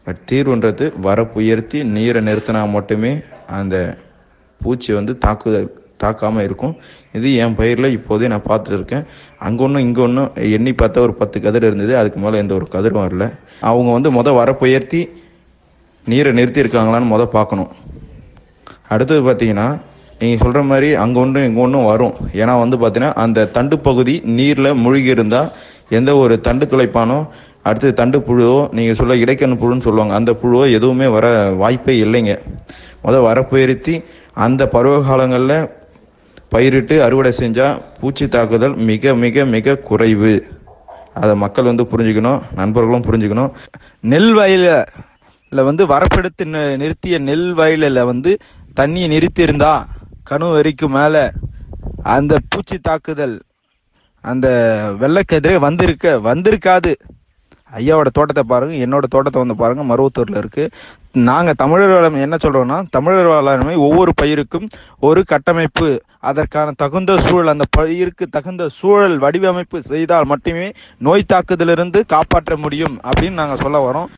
but தீர்வுன்றது வரப்பு உயர்த்தி நீரை நிறுத்தினா மட்டுமே அந்த பூச்சி வந்து தாக்குதல் தாக்காமல் இருக்கும் இது என் பயிரில் இப்போதே நான் பார்த்துட்டு இருக்கேன் அங்கே ஒன்றும் இங்கே ஒன்றும் எண்ணி பார்த்தா ஒரு பத்து கதிர் இருந்தது அதுக்கு மேலே எந்த ஒரு கதிரும் வரல அவங்க வந்து மொதல் வரப்பு உயர்த்தி நீரை நிறுத்தியிருக்காங்களான்னு மொதல் பார்க்கணும் அடுத்தது பார்த்தீங்கன்னா நீங்கள் சொல்கிற மாதிரி அங்கே ஒன்றும் இங்கே ஒன்றும் வரும் ஏன்னா வந்து பார்த்தீங்கன்னா அந்த தண்டு பகுதி நீரில் மூழ்கி இருந்தால் எந்த ஒரு தண்டு துளைப்பானோ அடுத்தது தண்டு புழுவோ நீங்கள் சொல்ல இடைக்கண் புழுன்னு சொல்லுவாங்க அந்த புழுவோ எதுவுமே வர வாய்ப்பே இல்லைங்க முதல் வரப்புயர்த்தி அந்த பருவ காலங்களில் பயிரிட்டு அறுவடை செஞ்சால் பூச்சி தாக்குதல் மிக மிக மிக குறைவு அதை மக்கள் வந்து புரிஞ்சுக்கணும் நண்பர்களும் புரிஞ்சுக்கணும் நெல் வயலில் வந்து வரப்பெடுத்து நி- நிறுத்திய நெல் வயலில் வந்து தண்ணியை நிறுத்தியிருந்தா கணு வரைக்கும் மேலே அந்த பூச்சி தாக்குதல் அந்த வெள்ளைக்கதிரே வந்திருக்க வந்திருக்காது ஐயாவோட தோட்டத்தை பாருங்கள் என்னோட தோட்டத்தை வந்து பாருங்கள் மருவத்தூரில் இருக்குது நாங்கள் தமிழர் வேளாண்மை என்ன சொல்கிறோன்னா தமிழர் வேளாண்மை ஒவ்வொரு பயிருக்கும் ஒரு கட்டமைப்பு அதற்கான தகுந்த சூழல் அந்த பயிருக்கு தகுந்த சூழல் வடிவமைப்பு செய்தால் மட்டுமே நோய் தாக்குதலிருந்து காப்பாற்ற முடியும் அப்படின்னு நாங்கள் சொல்ல வரோம்